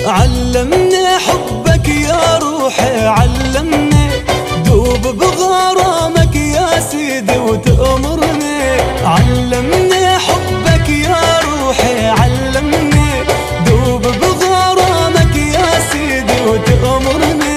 علمني حبك يا روحي علمني دوب بغرامك يا سيدي وتأمرني علمني حبك يا روحي علمني دوب بغرامك يا سيدي وتأمرني